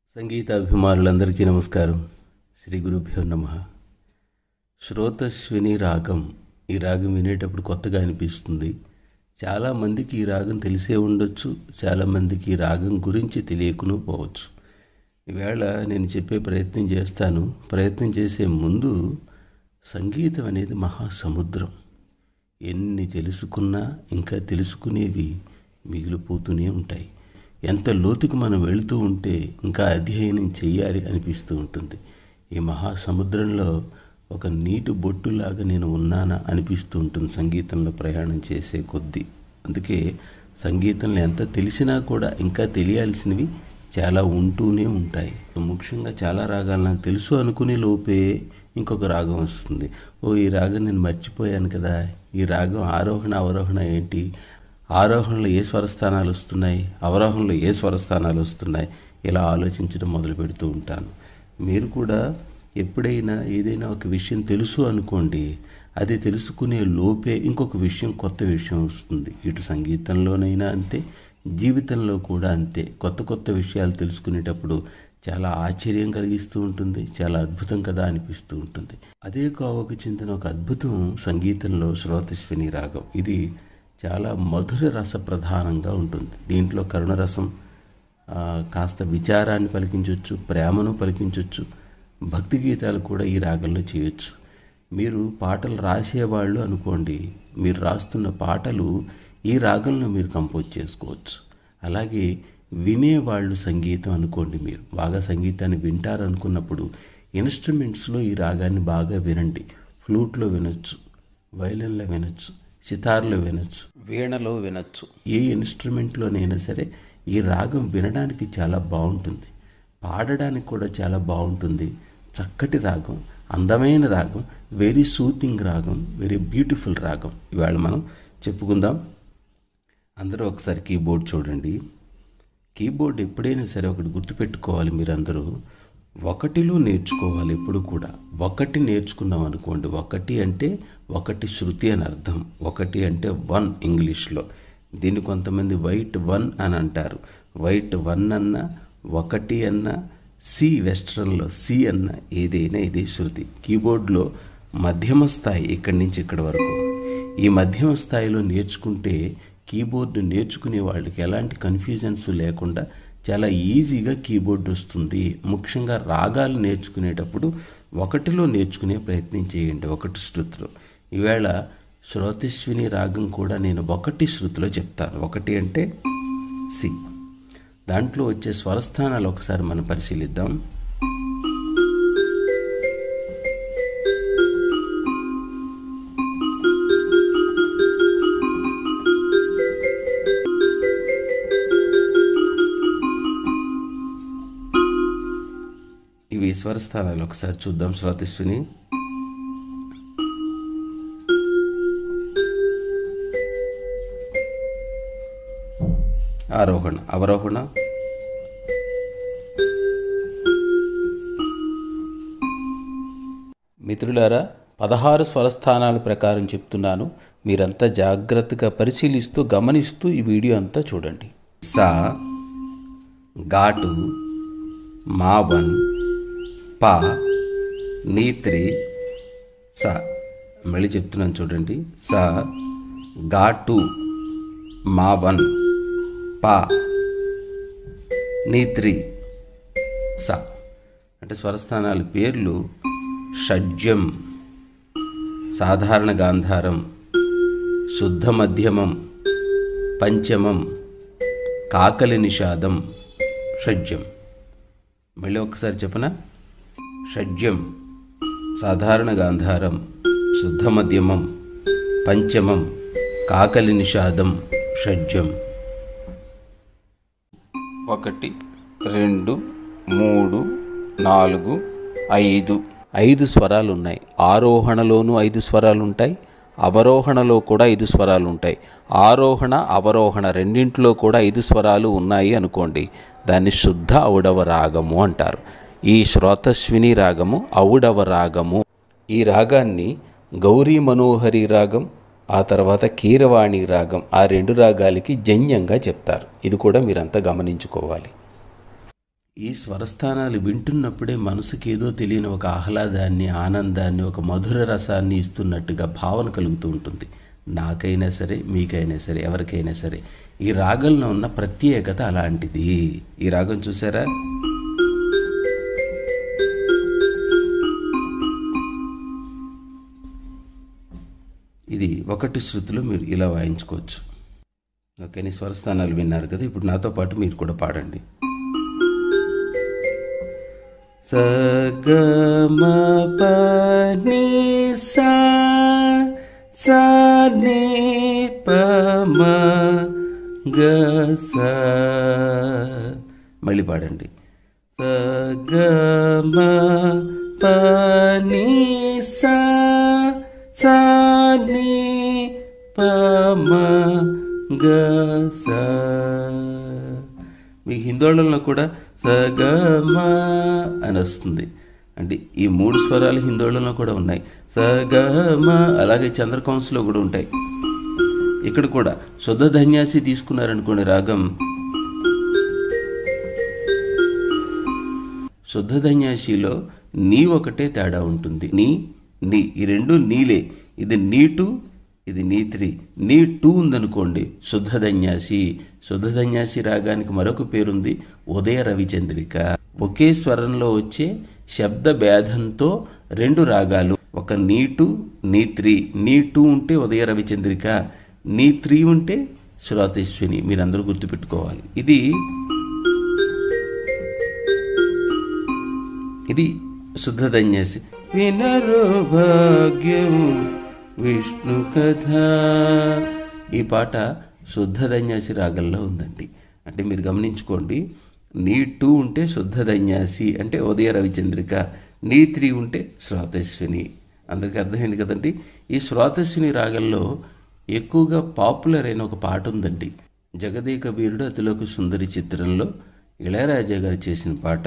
సంగీతాభిమానులందరికీ నమస్కారం శ్రీ గురుభ్యో నమ శ్రోతస్విని రాగం ఈ రాగం వినేటప్పుడు కొత్తగా అనిపిస్తుంది చాలామందికి ఈ రాగం తెలిసే ఉండొచ్చు చాలామందికి ఈ రాగం గురించి తెలియకును పోవచ్చు ఈవేళ నేను చెప్పే ప్రయత్నం చేస్తాను ప్రయత్నం చేసే ముందు సంగీతం అనేది మహాసముద్రం ఎన్ని తెలుసుకున్నా ఇంకా తెలుసుకునేవి మిగిలిపోతూనే ఉంటాయి ఎంత లోతుకు మనం వెళుతూ ఉంటే ఇంకా అధ్యయనం చేయాలి అనిపిస్తూ ఉంటుంది ఈ మహాసముద్రంలో ఒక నీటి బొట్టులాగా నేను ఉన్నానా అనిపిస్తూ ఉంటుంది సంగీతంలో ప్రయాణం చేసే కొద్దీ అందుకే సంగీతంలో ఎంత తెలిసినా కూడా ఇంకా తెలియాల్సినవి చాలా ఉంటూనే ఉంటాయి ముఖ్యంగా చాలా రాగాలు నాకు తెలుసు అనుకునే లోపే ఇంకొక రాగం వస్తుంది ఓ ఈ రాగం నేను మర్చిపోయాను కదా ఈ రాగం ఆరోహణ అవరోహణ ఏంటి ఆరోహణలో ఏ స్వరస్థానాలు వస్తున్నాయి అవరోహణలో ఏ స్వరస్థానాలు వస్తున్నాయి ఇలా ఆలోచించడం మొదలు పెడుతూ ఉంటాను మీరు కూడా ఎప్పుడైనా ఏదైనా ఒక విషయం తెలుసు అనుకోండి అది తెలుసుకునే లోపే ఇంకొక విషయం కొత్త విషయం వస్తుంది ఇటు సంగీతంలోనైనా అంతే జీవితంలో కూడా అంతే కొత్త కొత్త విషయాలు తెలుసుకునేటప్పుడు చాలా ఆశ్చర్యం కలిగిస్తూ ఉంటుంది చాలా అద్భుతం కదా అనిపిస్తూ ఉంటుంది అదే కోవకు చెందిన ఒక అద్భుతం సంగీతంలో శ్రోతస్విని రాగం ఇది చాలా మధుర రస ప్రధానంగా ఉంటుంది దీంట్లో కరుణరసం ఆ, కాస్త విచారాన్ని పలికించవచ్చు ప్రేమను పలికించవచ్చు భక్తి గీతాలు కూడా ఈ రాగంలో చేయొచ్చు మీరు పాటలు రాసేవాళ్ళు అనుకోండి మీరు రాస్తున్న పాటలు ఈ రాగంలో మీరు కంపోజ్ చేసుకోవచ్చు అలాగే వినేవాళ్ళు సంగీతం అనుకోండి మీరు బాగా సంగీతాన్ని వింటారు అనుకున్నప్పుడు ఇన్స్ట్రుమెంట్స్లో ఈ రాగాన్ని బాగా వినండి ఫ్లూట్లో వినొచ్చు వైలిన్లో వినొచ్చు సితార్లో వినొచ్చు వీణలో వినొచ్చు ఏ ఇన్స్ట్రుమెంట్లోనైనా సరే ఈ రాగం వినడానికి చాలా బాగుంటుంది పాడడానికి కూడా చాలా బాగుంటుంది చక్కటి రాగం అందమైన రాగం వెరీ సూతింగ్ రాగం వెరీ బ్యూటిఫుల్ రాగం ఇవాళ మనం చెప్పుకుందాం అందరూ ఒకసారి కీబోర్డ్ చూడండి కీబోర్డ్ ఎప్పుడైనా సరే ఒకటి గుర్తుపెట్టుకోవాలి మీరందరూ ఒకటిలో నేర్చుకోవాలి ఎప్పుడు కూడా ఒకటి నేర్చుకున్నాం అనుకోండి ఒకటి అంటే ఒకటి శృతి అని అర్థం ఒకటి అంటే వన్ ఇంగ్లీష్లో దీన్ని కొంతమంది వైట్ వన్ అని అంటారు వైట్ వన్ అన్న ఒకటి అన్న సి వెస్ట్రన్లో సి అన్న ఏదైనా ఇదే శృతి కీబోర్డ్లో మధ్యమ స్థాయి ఇక్కడి నుంచి ఇక్కడి వరకు ఈ మధ్యమ స్థాయిలో నేర్చుకుంటే కీబోర్డు నేర్చుకునే వాళ్ళకి ఎలాంటి కన్ఫ్యూజన్స్ లేకుండా చాలా ఈజీగా కీబోర్డ్ వస్తుంది ముఖ్యంగా రాగాలు నేర్చుకునేటప్పుడు ఒకటిలో నేర్చుకునే ప్రయత్నం చేయండి ఒకటి శృతిలో ఈవేళ శ్రోతస్విని రాగం కూడా నేను ఒకటి శృతిలో చెప్తాను ఒకటి అంటే సి దాంట్లో వచ్చే స్వరస్థానాలు ఒకసారి మనం పరిశీలిద్దాం ఇవి స్వరస్థానాలు ఒకసారి చూద్దాం శ్రోతస్విని ఆరోహణ అవరోహణ మిత్రులారా పదహారు స్వరస్థానాల ప్రకారం చెప్తున్నాను మీరంతా జాగ్రత్తగా పరిశీలిస్తూ గమనిస్తూ ఈ వీడియో అంతా చూడండి సా ఘాటు మావన్ పా నీత్రి స మళ్ళీ చెప్తున్నాను చూడండి స ఘాటు మావన్ పా నీత్రి స అంటే స్వరస్థానాల పేర్లు షడ్జం సాధారణ గాంధారం శుద్ధ మధ్యమం పంచమం కాకలి నిషాదం షడ్జం మళ్ళీ ఒకసారి చెప్పనా షడ్జం సాధారణ గాంధారం శుద్ధ మధ్యమం పంచమం కాకలి నిషాదం షడ్జం ఒకటి రెండు మూడు నాలుగు ఐదు ఐదు స్వరాలు ఉన్నాయి ఆరోహణలోనూ ఐదు స్వరాలు ఉంటాయి అవరోహణలో కూడా ఐదు స్వరాలు ఉంటాయి ఆరోహణ అవరోహణ రెండింటిలో కూడా ఐదు స్వరాలు ఉన్నాయి అనుకోండి దాన్ని శుద్ధ ఔడవ రాగము అంటారు ఈ శ్రోతస్విని రాగము ఔడవ రాగము ఈ రాగాన్ని గౌరీ మనోహరి రాగం ఆ తర్వాత కీరవాణి రాగం ఆ రెండు రాగాలకి జన్యంగా చెప్తారు ఇది కూడా మీరంతా గమనించుకోవాలి ఈ స్వరస్థానాలు వింటున్నప్పుడే మనసుకి ఏదో తెలియని ఒక ఆహ్లాదాన్ని ఆనందాన్ని ఒక మధుర రసాన్ని ఇస్తున్నట్టుగా భావన కలుగుతూ ఉంటుంది నాకైనా సరే మీకైనా సరే ఎవరికైనా సరే ఈ రాగంలో ఉన్న ప్రత్యేకత అలాంటిది ఈ రాగం చూసారా ఇది ఒకటి శృతిలో మీరు ఇలా వాయించుకోవచ్చు ఓకే స్వరస్థానాలు విన్నారు కదా ఇప్పుడు నాతో పాటు మీరు కూడా పాడండి స గ మ ప ని సా సా ని ప మ గ స మళ్ళీ పాడండి స గ మ ప ని సా సా ని ప మ గ స మీ హిందోళంలో కూడా సగమ అని వస్తుంది అంటే ఈ మూడు స్వరాలు హిందోళంలో కూడా ఉన్నాయి సగమ అలాగే చంద్రకంశలో కూడా ఉంటాయి ఇక్కడ కూడా శుద్ధ ధన్యాసి తీసుకున్నారనుకోండి రాగం శుద్ధ ధన్యాసిలో నీ ఒకటే తేడా ఉంటుంది నీ నీ ఈ రెండు నీలే ఇది నీటు ఇది నీ త్రీ నీ టూ ఉందనుకోండి శుద్ధ ధన్యాసి శుద్ధ ధన్యాసి రాగానికి మరొక పేరుంది ఉదయ రవిచంద్రిక ఒకే స్వరంలో వచ్చే శబ్ద భేదంతో రెండు రాగాలు ఒక నీ టూ నీ త్రీ నీ టూ ఉంటే ఉదయ రవిచంద్రిక నీ త్రీ ఉంటే శ్రోతేశ్వని మీరందరూ గుర్తుపెట్టుకోవాలి ఇది ఇది శుద్ధ ధన్యాసి వినరో భాగ్యము విష్ణు కథ ఈ పాట శుద్ధ ధన్యాసి రాగంలో ఉందండి అంటే మీరు గమనించుకోండి నీ టూ ఉంటే శుద్ధ ధన్యాసి అంటే ఉదయ రవిచంద్రిక నీ త్రీ ఉంటే శ్రోతస్విని అందరికీ అర్థమైంది కదండి ఈ శ్రోతస్విని రాగంలో ఎక్కువగా పాపులర్ అయిన ఒక పాట ఉందండి జగదేక వీరుడు అతిలోక సుందరి చిత్రంలో ఇళయరాజా గారు చేసిన పాట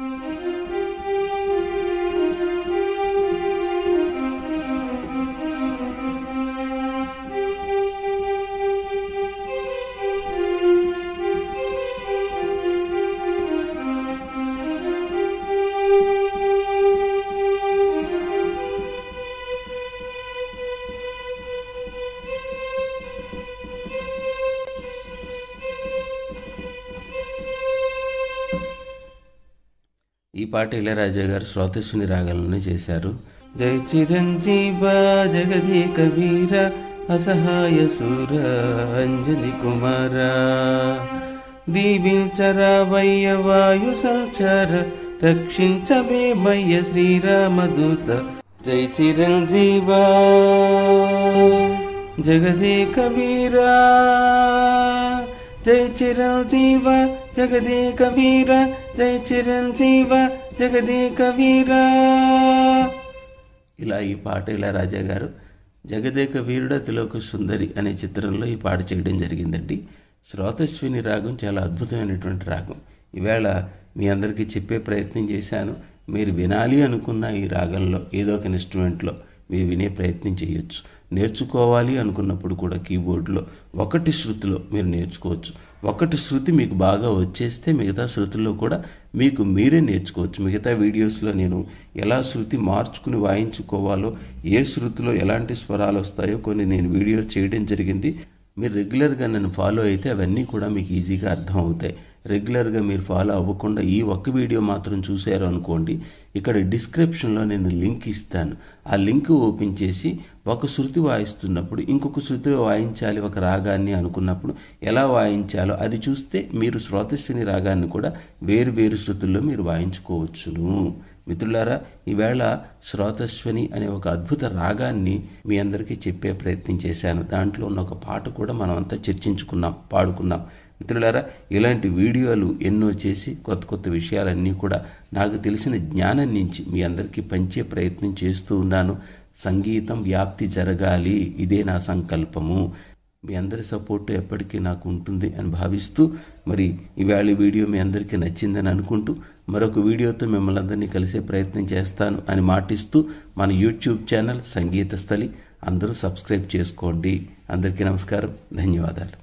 ఈ పాట ఇళయరాజా గారు శ్రోతస్సుని రాగంలోనే చేశారు జై చిరంజీవ జగదీ కబీర అసహాయ సూర అంజలి కుమార దీవించరావయ్య వాయు సంచార రక్షించవేమయ్య శ్రీరామదూత జై చిరంజీవ జగదే కబీరా జై చిరంజీవ జగదేక వీర జై చిరంజీవ జగదేక వీర ఇలా ఈ పాట ఇలా రాజా గారు జగదేక వీరుడ తిలోక సుందరి అనే చిత్రంలో ఈ పాట చేయడం జరిగిందండి శ్రోతస్విని రాగం చాలా అద్భుతమైనటువంటి రాగం ఈవేళ మీ అందరికీ చెప్పే ప్రయత్నం చేశాను మీరు వినాలి అనుకున్న ఈ రాగంలో ఏదో ఒక ఇన్స్ట్రుమెంట్లో మీరు వినే ప్రయత్నం చేయొచ్చు నేర్చుకోవాలి అనుకున్నప్పుడు కూడా కీబోర్డ్లో ఒకటి శృతిలో మీరు నేర్చుకోవచ్చు ఒకటి శృతి మీకు బాగా వచ్చేస్తే మిగతా శృతుల్లో కూడా మీకు మీరే నేర్చుకోవచ్చు మిగతా వీడియోస్లో నేను ఎలా శృతి మార్చుకుని వాయించుకోవాలో ఏ శృతిలో ఎలాంటి స్వరాలు వస్తాయో కొన్ని నేను వీడియోస్ చేయడం జరిగింది మీరు రెగ్యులర్గా నన్ను ఫాలో అయితే అవన్నీ కూడా మీకు ఈజీగా అర్థం అవుతాయి రెగ్యులర్గా మీరు ఫాలో అవ్వకుండా ఈ ఒక్క వీడియో మాత్రం చూశారు అనుకోండి ఇక్కడ డిస్క్రిప్షన్లో నేను లింక్ ఇస్తాను ఆ లింక్ ఓపెన్ చేసి ఒక శృతి వాయిస్తున్నప్పుడు ఇంకొక శృతిలో వాయించాలి ఒక రాగాన్ని అనుకున్నప్పుడు ఎలా వాయించాలో అది చూస్తే మీరు శ్రోతశ్విని రాగాన్ని కూడా వేరు వేరు శృతుల్లో మీరు వాయించుకోవచ్చును మిత్రులారా ఈవేళ శ్రోతశ్వని అనే ఒక అద్భుత రాగాన్ని మీ అందరికీ చెప్పే ప్రయత్నం చేశాను దాంట్లో ఉన్న ఒక పాట కూడా మనం అంతా చర్చించుకున్నాం పాడుకున్నాం మిత్రులారా ఇలాంటి వీడియోలు ఎన్నో చేసి కొత్త కొత్త విషయాలన్నీ కూడా నాకు తెలిసిన జ్ఞానం నుంచి మీ అందరికీ పంచే ప్రయత్నం చేస్తూ ఉన్నాను సంగీతం వ్యాప్తి జరగాలి ఇదే నా సంకల్పము మీ అందరి సపోర్ట్ ఎప్పటికీ నాకు ఉంటుంది అని భావిస్తూ మరి ఈవేళ వీడియో మీ అందరికీ నచ్చిందని అనుకుంటూ మరొక వీడియోతో మిమ్మల్ని అందరినీ కలిసే ప్రయత్నం చేస్తాను అని మాటిస్తూ మన యూట్యూబ్ ఛానల్ సంగీత స్థలి అందరూ సబ్స్క్రైబ్ చేసుకోండి అందరికీ నమస్కారం ధన్యవాదాలు